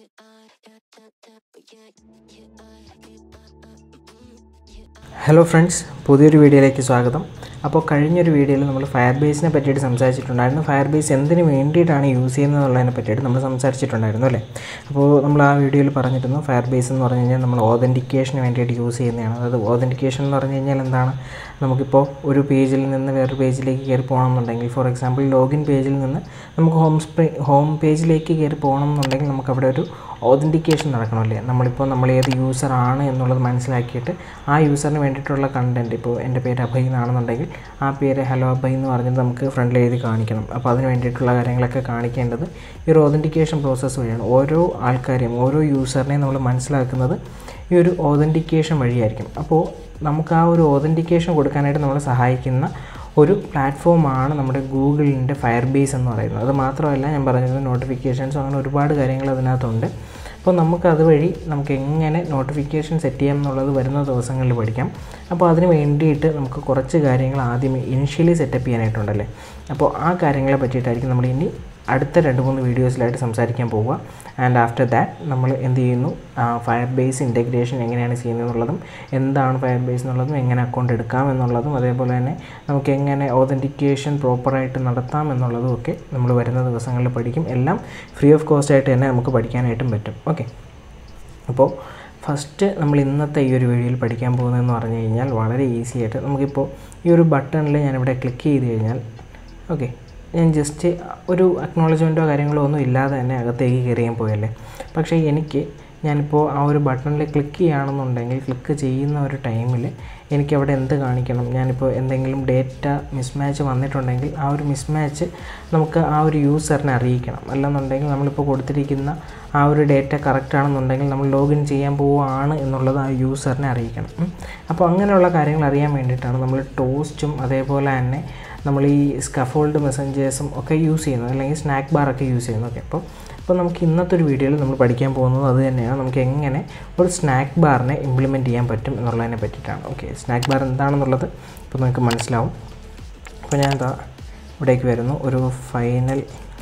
hello friends പുതിയൊരു വീഡിയോയിലേക്ക് സ്വാഗതം അപ്പോൾ കഴിഞ്ഞൊരു വീഡിയോയിൽ നമ്മൾ ഫയർ ബേസിനെ പറ്റിയിട്ട് സംസാരിച്ചിട്ടുണ്ടായിരുന്നു ഫയർ ബേസ് എന്തിനു വേണ്ടിയിട്ടാണ് യൂസ് ചെയ്യുന്നത് എന്നുള്ളതിനെ പറ്റിയിട്ട് നമ്മൾ സംസാരിച്ചിട്ടുണ്ടായിരുന്നു അല്ലേ അപ്പോൾ നമ്മൾ ആ വീഡിയോയിൽ പറഞ്ഞിരുന്നു ഫയർ ബേസ് എന്ന് പറഞ്ഞു കഴിഞ്ഞാൽ നമ്മൾ ഓതൻറ്റിക്കേഷന് വേണ്ടിയിട്ട് യൂസ് ചെയ്യുന്നതാണ് അതായത് ഓതൻറ്റിക്കേഷൻ എന്ന് പറഞ്ഞു കഴിഞ്ഞാൽ എന്താണ് നമുക്കിപ്പോൾ ഒരു പേജിൽ നിന്ന് വേറൊരു പേജിലേക്ക് കയറി പോകണമെന്നുണ്ടെങ്കിൽ ഫോർ എക്സാമ്പിൾ ലോഗിൻ പേജിൽ നിന്ന് നമുക്ക് ഹോം സ്പ്രേ ഹോം പേജിലേക്ക് കയറി പോകണം എന്നുണ്ടെങ്കിൽ നമുക്കവിടെ ഒരു ഓതൻറ്റിക്കേഷൻ നടക്കണമല്ലേ നമ്മളിപ്പോൾ നമ്മൾ ഏത് യൂസർ ആണ് എന്നുള്ളത് മനസ്സിലാക്കിയിട്ട് ആ യൂസറിന് വേണ്ടിയിട്ടുള്ള കണ്ടൻറ്റ് ഇപ്പോൾ എൻ്റെ പേര് അഭയ് എന്നാണെന്നുണ്ടെങ്കിൽ ആ പേര് ഹലോ അഭയ് എന്ന് പറഞ്ഞിട്ട് നമുക്ക് ഫ്രണ്ടിൽ എഴുതി കാണിക്കണം അപ്പോൾ അതിന് വേണ്ടിയിട്ടുള്ള കാര്യങ്ങളൊക്കെ കാണിക്കേണ്ടത് ഈ ഒരു ഓതൻറ്റിക്കേഷൻ പ്രോസസ്സ് വഴിയാണ് ഓരോ ആൾക്കാരെയും ഓരോ യൂസറിനെയും നമ്മൾ മനസ്സിലാക്കുന്നത് ഈ ഒരു ഓതൻറ്റിക്കേഷൻ വഴിയായിരിക്കും അപ്പോൾ നമുക്ക് ആ ഒരു ഓതൻറ്റിക്കേഷൻ കൊടുക്കാനായിട്ട് നമ്മളെ സഹായിക്കുന്ന ഒരു പ്ലാറ്റ്ഫോമാണ് നമ്മുടെ ഗൂഗിളിൻ്റെ ഫയർ ബേസ് എന്ന് പറയുന്നത് അത് മാത്രമല്ല ഞാൻ പറഞ്ഞത് നോട്ടിഫിക്കേഷൻസും അങ്ങനെ ഒരുപാട് കാര്യങ്ങൾ അതിനകത്തുണ്ട് അപ്പോൾ നമുക്ക് അതുവഴി നമുക്ക് എങ്ങനെ നോട്ടിഫിക്കേഷൻ സെറ്റ് ചെയ്യാം എന്നുള്ളത് വരുന്ന ദിവസങ്ങളിൽ പഠിക്കാം അപ്പോൾ അതിന് വേണ്ടിയിട്ട് നമുക്ക് കുറച്ച് കാര്യങ്ങൾ ആദ്യമേ ഇനിഷ്യലി സെറ്റപ്പ് ചെയ്യാനായിട്ടുണ്ടല്ലേ അപ്പോൾ ആ കാര്യങ്ങളെ പറ്റിയിട്ടായിരിക്കും നമ്മൾ ഇനി അടുത്ത രണ്ട് മൂന്ന് വീഡിയോസിലായിട്ട് സംസാരിക്കാൻ പോവുക ആൻഡ് ആഫ്റ്റർ ദാറ്റ് നമ്മൾ എന്ത് ചെയ്യുന്നു ഫയർ ബേസ് ഇൻറ്റഗ്രേഷൻ എങ്ങനെയാണ് ചെയ്യുന്നത് എന്നുള്ളതും എന്താണ് ഫയർ ബേസ് എന്നുള്ളതും എങ്ങനെ അക്കൗണ്ട് എടുക്കാം എന്നുള്ളതും അതേപോലെ തന്നെ നമുക്ക് എങ്ങനെ ഓതൻറ്റിക്കേഷൻ പ്രോപ്പറായിട്ട് നടത്താം എന്നുള്ളതും ഒക്കെ നമ്മൾ വരുന്ന ദിവസങ്ങളിൽ പഠിക്കും എല്ലാം ഫ്രീ ഓഫ് കോസ്റ്റ് ആയിട്ട് തന്നെ നമുക്ക് പഠിക്കാനായിട്ടും പറ്റും ഓക്കെ അപ്പോൾ ഫസ്റ്റ് നമ്മൾ ഇന്നത്തെ ഈ ഒരു വീഡിയോയിൽ പഠിക്കാൻ പോകുന്നതെന്ന് പറഞ്ഞു കഴിഞ്ഞാൽ വളരെ ഈസി ആയിട്ട് നമുക്കിപ്പോൾ ഈ ഒരു ബട്ടണിൽ ഞാനിവിടെ ക്ലിക്ക് ചെയ്ത് കഴിഞ്ഞാൽ ഓക്കെ ഞാൻ ജസ്റ്റ് ഒരു അക്നോളജ്മെൻറ്റോ കാര്യങ്ങളോ ഒന്നും ഇല്ലാതെ തന്നെ അകത്തേക്ക് കയറിയാൻ പോയല്ലേ പക്ഷേ എനിക്ക് ഞാനിപ്പോൾ ആ ഒരു ബട്ടണിൽ ക്ലിക്ക് ചെയ്യുകയാണെന്നുണ്ടെങ്കിൽ ക്ലിക്ക് ചെയ്യുന്ന ഒരു ടൈമിൽ എനിക്കവിടെ എന്ത് കാണിക്കണം ഞാനിപ്പോൾ എന്തെങ്കിലും ഡേറ്റ മിസ്മാച്ച് വന്നിട്ടുണ്ടെങ്കിൽ ആ ഒരു മിസ്മാച്ച് നമുക്ക് ആ ഒരു യൂസറിനെ അറിയിക്കണം അല്ലെന്നുണ്ടെങ്കിൽ നമ്മളിപ്പോൾ കൊടുത്തിരിക്കുന്ന ആ ഒരു ഡേറ്റ കറക്റ്റ് ആണെന്നുണ്ടെങ്കിൽ നമ്മൾ ലോഗിൻ ചെയ്യാൻ പോവുകയാണ് എന്നുള്ളത് ആ യൂസറിനെ അറിയിക്കണം അപ്പോൾ അങ്ങനെയുള്ള കാര്യങ്ങൾ അറിയാൻ വേണ്ടിയിട്ടാണ് നമ്മൾ ടോസ്റ്റും അതേപോലെ തന്നെ നമ്മൾ ഈ സ്കഫോൾഡ് മെസ്സഞ്ചേഴ്സും ഒക്കെ യൂസ് ചെയ്യുന്നത് അല്ലെങ്കിൽ സ്നാക്ക് ബാറൊക്കെ യൂസ് ചെയ്യുന്നത് ഓക്കെ അപ്പോൾ അപ്പോൾ നമുക്ക് ഇന്നത്തെ ഒരു വീഡിയോയിൽ നമ്മൾ പഠിക്കാൻ പോകുന്നത് അത് തന്നെയാണ് നമുക്ക് എങ്ങനെ ഒരു സ്നാക്ക് ബാറിനെ ഇംപ്ലിമെൻറ്റ് ചെയ്യാൻ പറ്റും എന്നുള്ളതിനെ പറ്റിയിട്ടാണ് ഓക്കെ സ്നാക്ക് ബാർ എന്താണെന്നുള്ളത് ഇപ്പോൾ നിങ്ങൾക്ക് മനസ്സിലാവും അപ്പോൾ ഞാൻ എന്താ ഇവിടേക്ക് വരുന്നു ഒരു ഫൈനൽ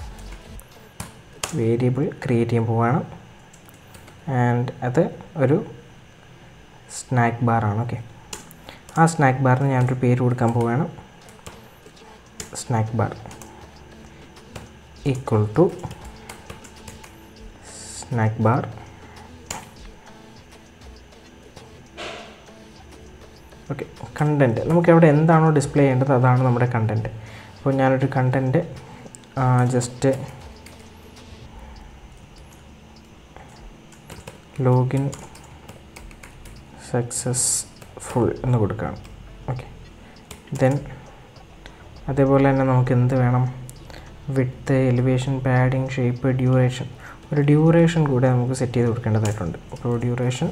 വേരിയബിൾ ക്രിയേറ്റ് ചെയ്യാൻ പോവുകയാണ് ആൻഡ് അത് ഒരു സ്നാക്ക് ബാറാണ് ഓക്കെ ആ സ്നാക്ക് ബാറിന് ഞാനൊരു പേര് കൊടുക്കാൻ പോവുകയാണ് snack bar equal to snack bar okay content നമുക്ക് അവിടെ എന്താണോ ഡിസ്പ്ലേ ചെയ്യേണ്ടത് അതാണ് നമ്മുടെ കണ്ടൻറ്റ് അപ്പോൾ ഞാനൊരു കണ്ടൻറ്റ് ജസ്റ്റ് ലോഗിൻ സക്സസ്ഫുൾ എന്ന് കൊടുക്കുകയാണ് ഓക്കെ ദെൻ അതേപോലെ തന്നെ നമുക്ക് എന്ത് വേണം with elevation padding shape duration ഒരു ഡ്യൂറേഷൻ കൂടെ നമുക്ക് സെറ്റ് ചെയ്ത് കൊടുക്കേണ്ടതായിട്ടുണ്ട് അപ്പോൾ ഡ്യൂറേഷൻ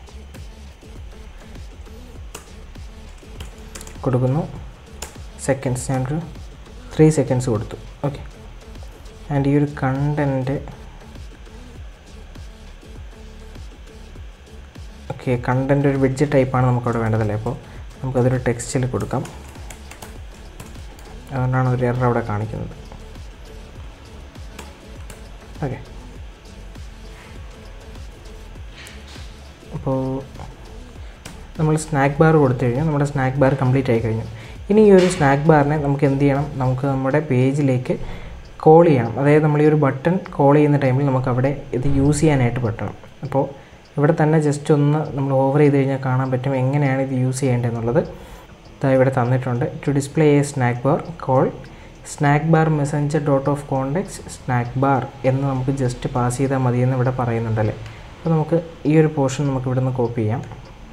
കൊടുക്കുന്നു സെക്കൻഡ്സ് ഞാനൊരു ത്രീ സെക്കൻഡ്സ് കൊടുത്തു ഓക്കെ ആൻഡ് ഈ ഒരു കണ്ടൻറ്റ് ഓക്കെ കണ്ടൻറ്റ് ഒരു വെഡ്ജ് ടൈപ്പാണ് നമുക്കവിടെ വേണ്ടതല്ലേ അപ്പോൾ നമുക്കതൊരു ടെക്സ്റ്റിൽ കൊടുക്കാം അതുകൊണ്ടാണ് ഒരു എറർ അവിടെ കാണിക്കുന്നത് ഓക്കെ അപ്പോൾ നമ്മൾ സ്നാക്ക് ബാർ കൊടുത്തു കഴിഞ്ഞാൽ നമ്മുടെ സ്നാക്ക് ബാർ കംപ്ലീറ്റ് ആയി കഴിഞ്ഞു ഇനി ഈ ഒരു സ്നാക്ക് ബാറിനെ നമുക്ക് എന്ത് ചെയ്യണം നമുക്ക് നമ്മുടെ പേജിലേക്ക് കോൾ ചെയ്യണം അതായത് നമ്മൾ ഈ ഒരു ബട്ടൺ കോൾ ചെയ്യുന്ന ടൈമിൽ നമുക്ക് അവിടെ ഇത് യൂസ് ചെയ്യാനായിട്ട് പറ്റണം അപ്പോൾ ഇവിടെ തന്നെ ജസ്റ്റ് ഒന്ന് നമ്മൾ ഓവർ ചെയ്ത് കഴിഞ്ഞാൽ കാണാൻ പറ്റും എങ്ങനെയാണ് ഇത് യൂസ് ചെയ്യേണ്ടതെന്നുള്ളത് ഇതാ ഇവിടെ തന്നിട്ടുണ്ട് to display a snack bar call snack bar messenger dot of contacts snack bar എന്ന് നമുക്ക് ജസ്റ്റ് പാസ് ചെയ്താൽ മതിയെന്ന് ഇവിടെ പറയുന്നുണ്ടല്ലേ അപ്പോൾ നമുക്ക് ഈ ഒരു പോർഷൻ നമുക്ക് ഇവിടെ നിന്ന് കോപ്പി ചെയ്യാം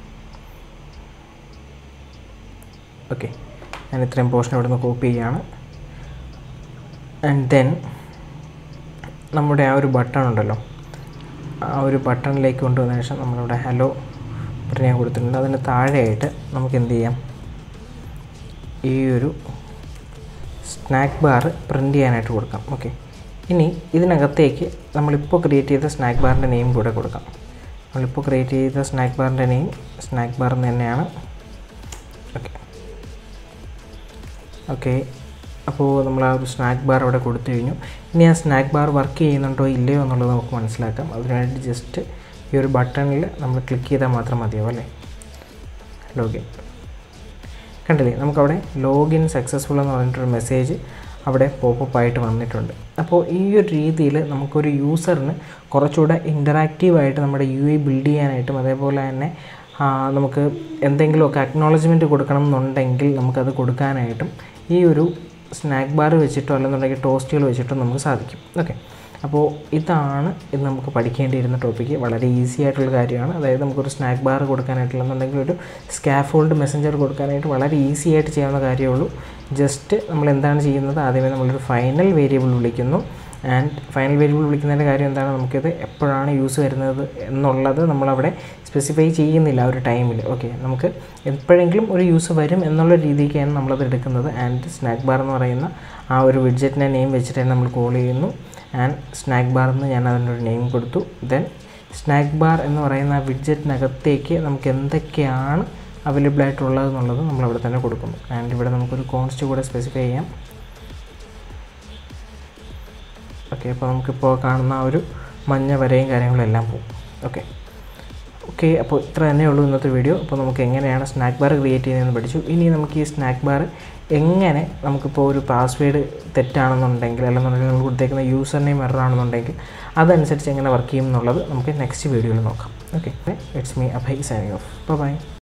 ഓക്കെ ഞാൻ ഇത്രയും പോർഷൻ ഇവിടെ നിന്ന് കോപ്പി ചെയ്യുകയാണ് ആൻഡ് ദെൻ നമ്മുടെ ആ ഒരു ബട്ടൺ ഉണ്ടല്ലോ ആ ഒരു ബട്ടണിലേക്ക് കൊണ്ടുവന്നതിന് ശേഷം നമ്മളിവിടെ ഹലോ ഞാൻ കൊടുത്തിട്ടുണ്ട് അതിന് താഴെയായിട്ട് നമുക്ക് എന്ത് ചെയ്യാം ഈ ഒരു സ്നാക്ക് ബാർ പ്രിൻ്റ് ചെയ്യാനായിട്ട് കൊടുക്കാം ഓക്കെ ഇനി ഇതിനകത്തേക്ക് നമ്മളിപ്പോൾ ക്രിയേറ്റ് ചെയ്ത സ്നാക്ക് ബാറിൻ്റെ നെയിം കൂടെ കൊടുക്കാം നമ്മളിപ്പോൾ ക്രിയേറ്റ് ചെയ്ത സ്നാക്ക് ബാറിൻ്റെ നെയിം സ്നാക്ക് ബാർ എന്ന് തന്നെയാണ് ഓക്കെ ഓക്കെ അപ്പോൾ നമ്മൾ ആ ഒരു സ്നാക്ക് ബാർ അവിടെ കൊടുത്തു കഴിഞ്ഞു ഇനി ആ സ്നാക്ക് ബാർ വർക്ക് ചെയ്യുന്നുണ്ടോ ഇല്ലയോ എന്നുള്ളത് നമുക്ക് മനസ്സിലാക്കാം അതിനുവേണ്ടി ജസ്റ്റ് ഈ ഒരു ബട്ടണിൽ നമ്മൾ ക്ലിക്ക് ചെയ്താൽ മാത്രം മതിയാവും അല്ലേ ലോഗിൻ കണ്ടില്ലേ നമുക്കവിടെ ലോഗിൻ സക്സസ്ഫുൾ എന്ന് പറഞ്ഞിട്ടൊരു മെസ്സേജ് അവിടെ പോപ്പപ്പ് ആയിട്ട് വന്നിട്ടുണ്ട് അപ്പോൾ ഈ ഒരു രീതിയിൽ നമുക്കൊരു യൂസറിന് കുറച്ചുകൂടെ ഇൻ്ററാക്റ്റീവായിട്ട് നമ്മുടെ യു ഐ ബിൽഡ് ചെയ്യാനായിട്ടും അതേപോലെ തന്നെ ആ, നമുക്ക് എന്തെങ്കിലുമൊക്കെ അക്നോളജ്മെൻറ്റ് കൊടുക്കണം എന്നുണ്ടെങ്കിൽ നമുക്കത് കൊടുക്കാനായിട്ടും ഈ ഒരു സ്നാക്ക് ബാർ വെച്ചിട്ടോ അല്ലെന്നുണ്ടെങ്കിൽ ടോസ്റ്റുകൾ വെച്ചിട്ടോ നമുക്ക് സാധിക്കും ഓക്കെ അപ്പോൾ ഇതാണ് ഇന്ന് നമുക്ക് പഠിക്കേണ്ടിയിരുന്ന ടോപ്പിക്ക് വളരെ ഈസി ആയിട്ടുള്ള കാര്യമാണ് അതായത് നമുക്കൊരു സ്നാക്ക് ബാർ കൊടുക്കാനായിട്ടുള്ളതെന്നുണ്ടെങ്കിൽ ഒരു സ്കാഫോൾഡ് മെസ്സഞ്ചർ കൊടുക്കാനായിട്ട് വളരെ ഈസി ആയിട്ട് ചെയ്യാവുന്ന കാര്യമുള്ളൂ ജസ്റ്റ് നമ്മൾ എന്താണ് ചെയ്യുന്നത് ആദ്യമേ നമ്മളൊരു ഫൈനൽ വേരിയബിൾ വിളിക്കുന്നു ആൻഡ് ഫൈനൽ വേരിയബിൾ വിളിക്കുന്നതിൻ്റെ കാര്യം എന്താണ് നമുക്കിത് എപ്പോഴാണ് യൂസ് വരുന്നത് എന്നുള്ളത് നമ്മളവിടെ സ്പെസിഫൈ ചെയ്യുന്നില്ല ആ ഒരു ടൈമിൽ ഓക്കെ നമുക്ക് എപ്പോഴെങ്കിലും ഒരു യൂസ് വരും എന്നുള്ള രീതിക്കാണ് നമ്മളത് എടുക്കുന്നത് ആൻഡ് സ്നാക്ക് ബാർ എന്ന് പറയുന്ന ആ ഒരു വിഡ്ജറ്റിൻ്റെ നെയിം വെച്ചിട്ട് തന്നെ നമ്മൾ കോൾ ചെയ്യുന്നു ആൻഡ് സ്നാക്ക് ബാർ എന്ന് ഞാൻ അതിനൊരു നെയിം കൊടുത്തു ദെൻ സ്നാക്ക് ബാർ എന്ന് പറയുന്ന ആ വിഡ്ജറ്റിനകത്തേക്ക് നമുക്ക് എന്തൊക്കെയാണ് അവൈലബിൾ ആയിട്ടുള്ളത് എന്നുള്ളത് നമ്മൾ അവിടെ തന്നെ കൊടുക്കുന്നു ആൻഡ് ഇവിടെ നമുക്കൊരു കോൺസ്റ്റ് കൂടെ സ്പെസിഫൈ ചെയ്യാം ഓക്കെ അപ്പോൾ നമുക്കിപ്പോൾ കാണുന്ന ആ ഒരു മഞ്ഞ വരയും കാര്യങ്ങളും എല്ലാം പോകും ഓക്കെ ഓക്കെ അപ്പോൾ ഇത്ര തന്നെ ഉള്ളൂ ഇന്നത്തെ വീഡിയോ അപ്പോൾ നമുക്ക് എങ്ങനെയാണ് സ്നാക്ക് ബാർ ക്രിയേറ്റ് ചെയ്യുന്നതെന്ന് പഠിച്ചു ഇനി നമുക്ക് ഈ സ്നാക്ക് ബാർ എങ്ങനെ നമുക്കിപ്പോൾ ഒരു പാസ്വേഡ് തെറ്റാണെന്നുണ്ടെങ്കിൽ അല്ലെന്നുണ്ടെങ്കിൽ നമ്മൾ കൊടുത്തേക്കുന്ന യൂസർ നെയിം എറർ ആണെന്നുണ്ടെങ്കിൽ അതനുസരിച്ച് എങ്ങനെ വർക്ക് ചെയ്യും എന്നുള്ളത് നമുക്ക് നെക്സ്റ്റ് വീഡിയോയിൽ നോക്കാം okay it's me Abhay signing off by